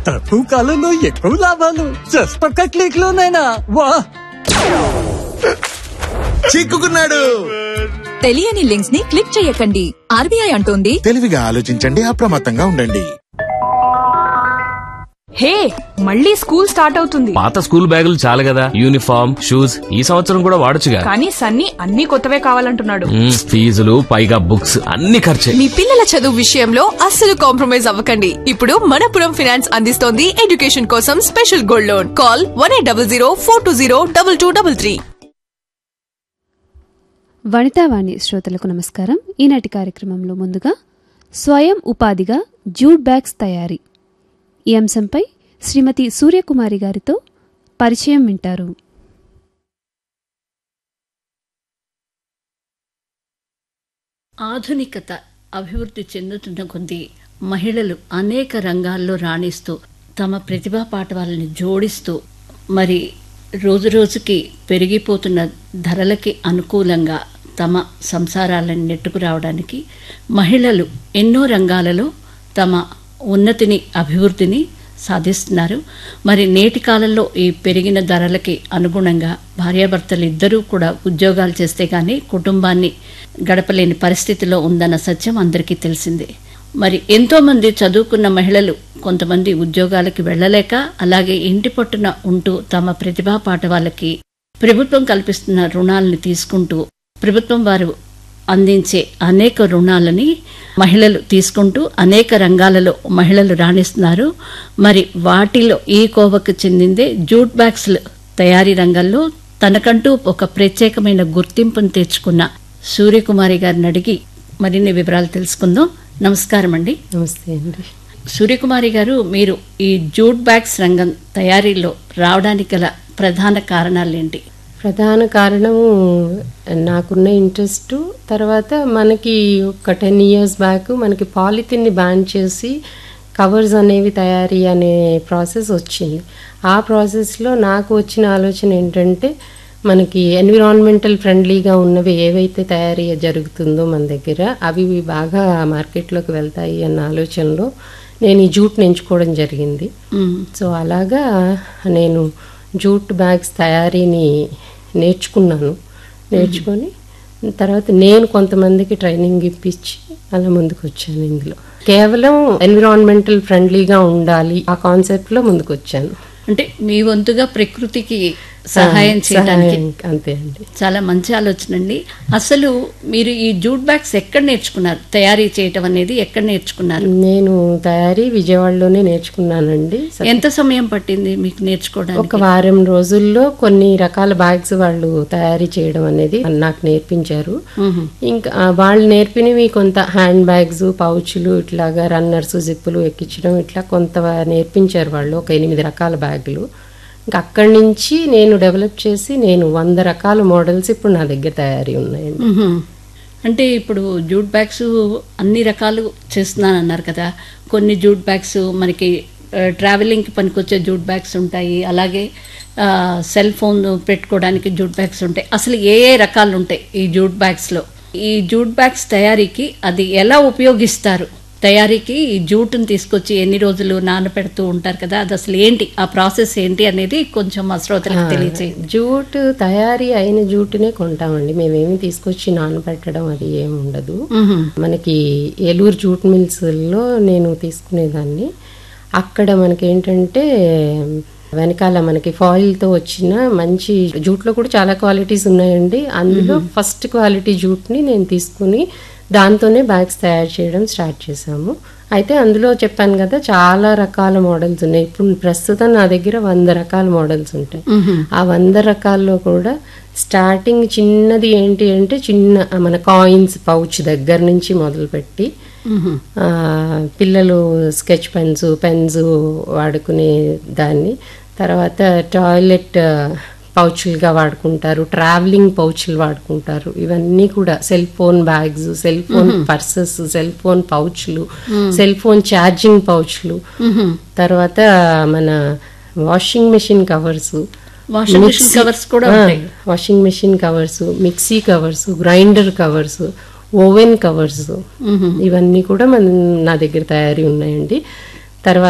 తక్కువ కాలంలో ఎక్కువ లాభాలు జస్ట్ ఒక్క క్లిక్ లోనైనా వా చిక్కుకున్నాడు తెలియని లింక్స్ ని క్లిక్ చేయకండి ఆర్బీఐ అంటోంది తెలివిగా ఆలోచించండి అప్రమత్తంగా ఉండండి హే మళ్ళీ స్కూల్ స్టార్ట్ అవుతుంది పాత స్కూల్ బ్యాగులు చాలు కదా యూనిఫామ్ షూస్ ఈ సంవత్సరం కూడా వాడొచ్చుగా కానీ సన్నీ అన్ని కొత్తవే కావాలంటున్నాడు మ్మ్, ఫీజులు పైగా బుక్స్ అన్ని ఖర్చే మీ పిల్లల చదువు విషయంలో అస్సలు కాంప్రమైజ్ అవ్వకండి ఇప్పుడు మనపురం ఫినాన్స్ అందిస్తోంది ఎడ్యుకేషన్ కోసం special gold loan call one eight double zero four two zero double two double three Vanitavani శ్రోతలకు నమస్కారం ఈనాటి కార్యక్రమంలో ముందుగా స్వయం ఉపాధిగా జూట్ బ్యాగ్స్ తయారీ ఈ అంశంపై శ్రీమతి సూర్యకుమారి గారితో పరిచయం వింటారు ఆధునికత అభివృద్ధి చెందుతున్న కొద్దీ మహిళలు అనేక రంగాల్లో రాణిస్తూ తమ ప్రతిభా పాఠవాలని జోడిస్తూ మరి రోజురోజుకి పెరిగిపోతున్న ధరలకి అనుకూలంగా తమ సంసారాలను నెట్టుకురావడానికి మహిళలు ఎన్నో రంగాలలో తమ ఉన్నతిని అభివృద్ధిని సాధిస్తున్నారు మరి నేటి కాలంలో ఈ పెరిగిన ధరలకి అనుగుణంగా భార్యాభర్తలు ఇద్దరూ కూడా ఉద్యోగాలు చేస్తే కానీ కుటుంబాన్ని గడపలేని పరిస్థితిలో ఉందన్న సత్యం అందరికీ తెలిసిందే మరి ఎంతో మంది చదువుకున్న మహిళలు కొంతమంది ఉద్యోగాలకి వెళ్ళలేక అలాగే ఇంటి పట్టున ఉంటూ తమ ప్రతిభా పాఠవాళ్ళకి ప్రభుత్వం కల్పిస్తున్న రుణాలను తీసుకుంటూ ప్రభుత్వం వారు అందించే అనేక రుణాలని మహిళలు తీసుకుంటూ అనేక రంగాలలో మహిళలు రాణిస్తున్నారు మరి వాటిలో ఈ కోవకు చెందిందే జూట్ బ్యాగ్స్ తయారీ రంగంలో తనకంటూ ఒక ప్రత్యేకమైన గుర్తింపును తెచ్చుకున్న సూర్యకుమారి గారిని అడిగి మరిన్ని వివరాలు తెలుసుకుందాం నమస్కారం అండి నమస్తే అండి సూర్యకుమారి గారు మీరు ఈ జూట్ బ్యాగ్స్ రంగం తయారీలో రావడానికి గల ప్రధాన కారణాలేంటి ప్రధాన కారణము నాకున్న ఇంట్రెస్ట్ తర్వాత మనకి ఒక టెన్ ఇయర్స్ బ్యాక్ మనకి పాలిథిన్ని బ్యాన్ చేసి కవర్స్ అనేవి తయారీ అనే ప్రాసెస్ వచ్చింది ఆ ప్రాసెస్లో నాకు వచ్చిన ఆలోచన ఏంటంటే మనకి ఎన్విరాన్మెంటల్ ఫ్రెండ్లీగా ఉన్నవి ఏవైతే తయారీ జరుగుతుందో మన దగ్గర అవి బాగా మార్కెట్లోకి వెళ్తాయి అన్న ఆలోచనలో నేను ఈ జూట్ని ఎంచుకోవడం జరిగింది సో అలాగా నేను జూట్ బ్యాగ్స్ తయారీని నేర్చుకున్నాను నేర్చుకొని తర్వాత నేను కొంతమందికి ట్రైనింగ్ ఇప్పించి అలా ముందుకు వచ్చాను ఇందులో కేవలం ఎన్విరాన్మెంటల్ ఫ్రెండ్లీగా ఉండాలి ఆ కాన్సెప్ట్లో ముందుకు వచ్చాను అంటే మీ వంతుగా ప్రకృతికి సహాయం చేయడానికి సహాయం, అంతే అండి చాలా మంచి ఆలోచన అండి అసలు మీరు ఈ జూట్ బ్యాగ్స్ ఎక్కడ నేర్చుకున్నారు తయారీ చేయటం అనేది ఎక్కడ నేర్చుకున్నారు నేను తయారీ విజయవాడలోనే నేర్చుకున్నానండి ఎంత సమయం పట్టింది మీకు నేర్చుకోవడానికి ఒక వారం రోజుల్లో కొన్ని రకాల బ్యాగ్స్ వాళ్ళు తయారీ చేయడం అనేది నాకు నేర్పించారు ఇంకా ఆ, వాళ్ళు నేర్పినవి కొంత హ్యాండ్ బ్యాగ్స్ పౌచ్లు ఇట్లాగా రన్నర్స్ జిప్పులు ఎక్కించడం ఇట్లా కొంత నేర్పించారు వాళ్ళు ఒక ఎనిమిది రకాల బ్యాగులు ఇంకా అక్కడి నుంచి నేను డెవలప్ చేసి నేను వంద రకాల మోడల్స్ ఇప్పుడు నా దగ్గర తయారీ ఉన్నాయండి మ్మ్. అంటే ఇప్పుడు జూట్ బ్యాగ్స్ అన్ని రకాలు చేస్తున్నాను అన్నారు కదా కొన్ని జూట్ బ్యాగ్స్ మనకి ఆ, ట్రావెలింగ్కి పనికొచ్చే జూట్ బ్యాగ్స్ ఉంటాయి అలాగే ఆ, సెల్ ఫోన్ పెట్టుకోవడానికి జూట్ బ్యాగ్స్ ఉంటాయి అసలు ఏ ఏ రకాలు ఉంటాయి ఈ జూట్ బ్యాగ్స్లో ఈ జూట్ బ్యాగ్స్ తయారీకి అది ఎలా ఉపయోగిస్తారు తయారీకి ఈ జూట్ని తీసుకొచ్చి ఎన్ని రోజులు నానపెడుతూ ఉంటారు కదా అది అసలు ఏంటి ఆ ప్రాసెస్ ఏంటి అనేది కొంచెం మా శ్రోతలకు తెలియచేయండి జూట్ తయారీ అయిన జూటునే కొంటామండి మేమేమి తీసుకొచ్చి నానబెట్టడం అది ఏమి ఉండదు మనకి ఏలూరు జూట్ మిల్స్లో నేను తీసుకునేదాన్ని అక్కడ మనకి ఏంటంటే వెనకాల మనకి ఫాయిల్తో వచ్చిన మంచి జూట్లో కూడా చాలా క్వాలిటీస్ ఉన్నాయండి అందులో ఫస్ట్ క్వాలిటీ జూట్ని నేను తీసుకుని దాంతోనే బ్యాగ్స్ తయారు చేయడం స్టార్ట్ చేశాము అయితే అందులో చెప్పాను కదా చాలా రకాల మోడల్స్ ఉన్నాయి ఇప్పుడు ప్రస్తుతం నా దగ్గర వంద రకాల మోడల్స్ ఉంటాయి ఆ వంద రకాల్లో కూడా స్టార్టింగ్ చిన్నది ఏంటి అంటే చిన్న మన కాయిన్స్ పౌచ్ దగ్గర నుంచి మొదలుపెట్టి ఆ, పిల్లలు స్కెచ్ పెన్స్ పెన్స్ వాడుకునే దాన్ని తర్వాత టాయిలెట్ పౌచ్లుగా వాడుకుంటారు ట్రావెలింగ్ పౌచ్లు వాడుకుంటారు ఇవన్నీ కూడా cell phone bags cell phone purses cell phone పౌచ్లు సెల్ ఫోన్ ఛార్జింగ్ పౌచ్లు తర్వాత మన washing machine covers washing machine covers కూడా ఉంటాయి washing machine covers mixie covers grinder covers oven covers ఇవన్నీ కూడా మన నా దగ్గర తయారీ ఉన్నాయండి తర్వాత